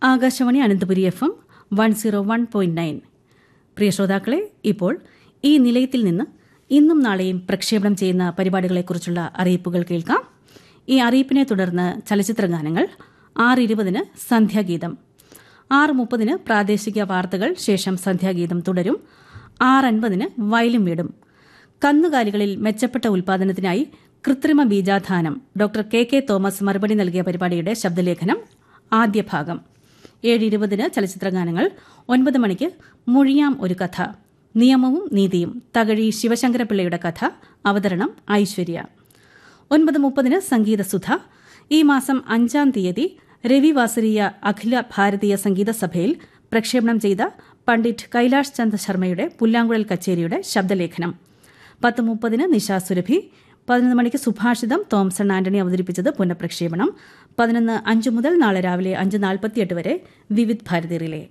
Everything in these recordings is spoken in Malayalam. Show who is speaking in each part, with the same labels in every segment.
Speaker 1: Akashvani Ananthapuri F M one zero one point nine പ്രിയ ശ്രോതാക്കളെ ഇപ്പോൾ ഈ നിലയത്തിൽ നിന്ന് ഇന്നും നാളെയും പ്രക്ഷേപണം ചെയ്യുന്ന പരിപാടികളെക്കുറിച്ചുള്ള അറിയിപ്പുകൾ കേൾക്കാം ഈ അറിയിപ്പിനെ തുടർന്ന് ചലച്ചിത്ര ഗാനങ്ങൾ ആറ് ഇരുപതിന് സന്ധ്യാഗീതം ആറ് മുപ്പതിന് പ്രാദേശിക വാർത്തകൾ ശേഷം സന്ധ്യാഗീതം തുടരും ആറ് അൻപതിന് വയലും വീടും കന്നുകാലികളിൽ മെച്ചപ്പെട്ട ഉൽപാദനത്തിനായി കൃത്രിമ ബീജാധാനം ഡോക്ടർ കെ കെ തോമസ് മറുപടി നൽകിയ പരിപാടിയുടെ ശബ്ദലേഖനം ആദ്യ ഭാഗം ഏഴ് ഇരുപതിന് ചലച്ചിത്രഗാനങ്ങൾ ഒൻപത് മണിക്ക് മൊഴിയാം ഒരു കഥ നിയമവും നീതിയും തകഴി ശിവശങ്കരപിള്ളയുടെ കഥ അവതരണം ഐശ്വര്യ ഒൻപത് മുപ്പതിന് സംഗീതസുധ ഈ മാസം അഞ്ചാം തീയതി രവിവാസരീയ അഖില ഭാരതീയ സംഗീത സഭയിൽ പ്രക്ഷേപണം ചെയ്ത പണ്ഡിറ്റ് കൈലാഷ് ചന്ദ് ശർമ്മയുടെ പുല്ലാങ്കുഴൽ കച്ചേരിയുടെ ശബ്ദലേഖനം പത്ത് മുപ്പതിന് നിശാ സുരഭി പതിനൊന്ന് മണിക്ക് സുഭാഷിതം തോംസൺ ആന്റണി അവതരിപ്പിച്ചത് പുനഃപ്രക്ഷേപണം പതിനൊന്ന് അഞ്ച് മുതൽ നാളെ രാവിലെ അഞ്ച് നാൽപ്പത്തിയെട്ട് വരെ വിവിധ് ഭാരതി റിലേ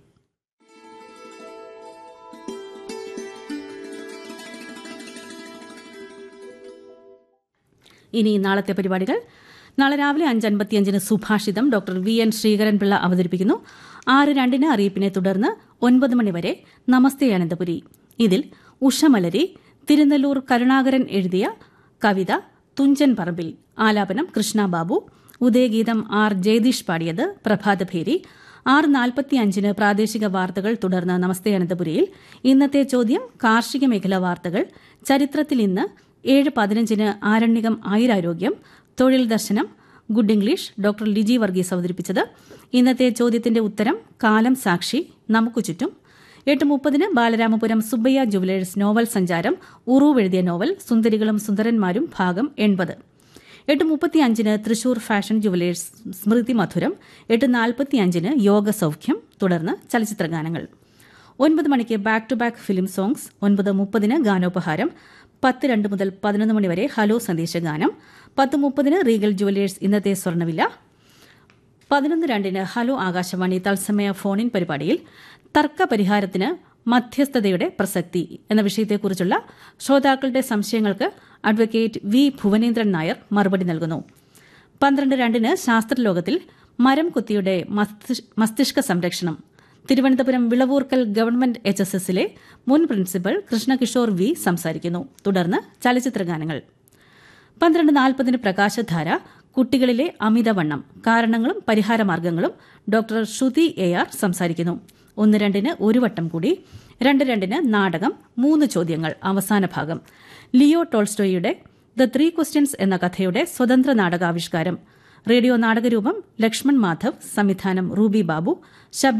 Speaker 1: ഇനി നാളത്തെ പരിപാടികൾ നാളെ രാവിലെ അഞ്ച് അൻപത്തിയഞ്ചിന് സുഭാഷിതം ഡോക്ടർ വി എൻ ശ്രീകരൻപിള്ള അവതരിപ്പിക്കുന്നു ആറ് രണ്ടിന് അറിയിപ്പിനെ തുടർന്ന് ഒൻപത് മണിവരെ നമസ്തേ അനന്തപുരി ഇതിൽ ഉഷമലരി തിരുനെല്ലൂർ കരുണാകരൻ എഴുതിയ കവിത തുഞ്ചൻ പറമ്പിൽ ആലാപനം കൃഷ്ണ ബാബു ഉദയഗീതം ആർ ജയദീഷ് പാടിയത് പ്രഭാതഭേരി ആറ് നാൽപ്പത്തിയഞ്ചിന് പ്രാദേശിക വാർത്തകൾ തുടർന്ന് നമസ്തേ അനന്തപുരിയിൽ ഇന്നത്തെ ചോദ്യം കാർഷിക മേഖലാ വാർത്തകൾ ചരിത്രത്തിൽ ഇന്ന് ഏഴ് പതിനഞ്ചിന് ആരണ്യകം Ayurarogyam Thozhil Darshanam good English doctor Liji Varghese അവതരിപ്പിച്ചത് ഇന്നത്തെ ചോദ്യത്തിന്റെ ഉത്തരം കാലം സാക്ഷി നമുക്കു ചുറ്റും എട്ട് മുപ്പതിന് ബാലരാമപുരം സുബ്ബയ്യ ജുവലേഴ്സ് നോവൽ സഞ്ചാരം ഉറൂവ് എഴുതിയ നോവൽ സുന്ദരികളും സുന്ദരന്മാരും ഭാഗം എൺപത് എട്ട് മുപ്പത്തിയഞ്ചിന് തൃശൂർ ഫാഷൻ ജുവലേഴ്സ് സ്മൃതി മധുരം എട്ട് നാൽപ്പത്തിയഞ്ചിന് യോഗ സൗഖ്യം തുടർന്ന് ചലച്ചിത്രഗാനങ്ങൾ ഒൻപത് മണിക്ക് back to back film songs ഒൻപത് മുപ്പതിന് ഗാനോപഹാരം പത്ത് രണ്ട് മുതൽ പതിനൊന്ന് മണിവരെ ഹലോ സന്ദേശഗാനം പത്ത് മുപ്പതിന് റീഗൽ ജുവലേഴ്സ് ഇന്നത്തെ സ്വർണ്ണവില പതിനൊന്ന് രണ്ടിന് ഹലോ ആകാശവാണി തത്സമയ ഫോണിൻ പരിപാടിയിൽ തർക്ക പരിഹാരത്തിന് മധ്യസ്ഥതയുടെ പ്രസക്തി എന്ന വിഷയത്തെക്കുറിച്ചുള്ള ശ്രോതാക്കളുടെ സംശയങ്ങൾക്ക് അഡ്വക്കേറ്റ് വി ഭുവനേന്ദ്രൻ നായർ മറുപടി നൽകുന്നു പന്ത്രണ്ട് രണ്ടിന് ശാസ്ത്രലോകത്തിൽ മരം കുത്തിയുടെ മസ്തിഷ്ക സംരക്ഷണം Thiruvananthapuram Vilavoorkal government H S എസിലെ മുൻ പ്രിൻസിപ്പൽ കൃഷ്ണകിഷോർ വി സംസാരിക്കുന്നു തുടർന്ന് ചലച്ചിത്രഗാനങ്ങൾ പന്ത്രണ്ട് നാൽപ്പതിന് പ്രകാശധാര കുട്ടികളിലെ അമിതവണ്ണം കാരണങ്ങളും പരിഹാരമാർഗങ്ങളും ഡോക്ടർ ശ്രുതി എ ആർ സംസാരിക്കുന്നു ഒന്ന് രണ്ടിന് ഒരു വട്ടം കൂടി രണ്ട് രണ്ടിന് നാടകം മൂന്ന് ചോദ്യങ്ങൾ അവസാന ഭാഗം ലിയോ ടോൾസ്റ്റോയുടെ ദ ത്രീ ക്വസ്റ്റ്യൻസ് എന്ന കഥയുടെ സ്വതന്ത്ര നാടകാവിഷ്കാരം റേഡിയോ നാടകരൂപം ലക്ഷ്മൺ മാധവ് സംവിധാനം റൂബി ബാബു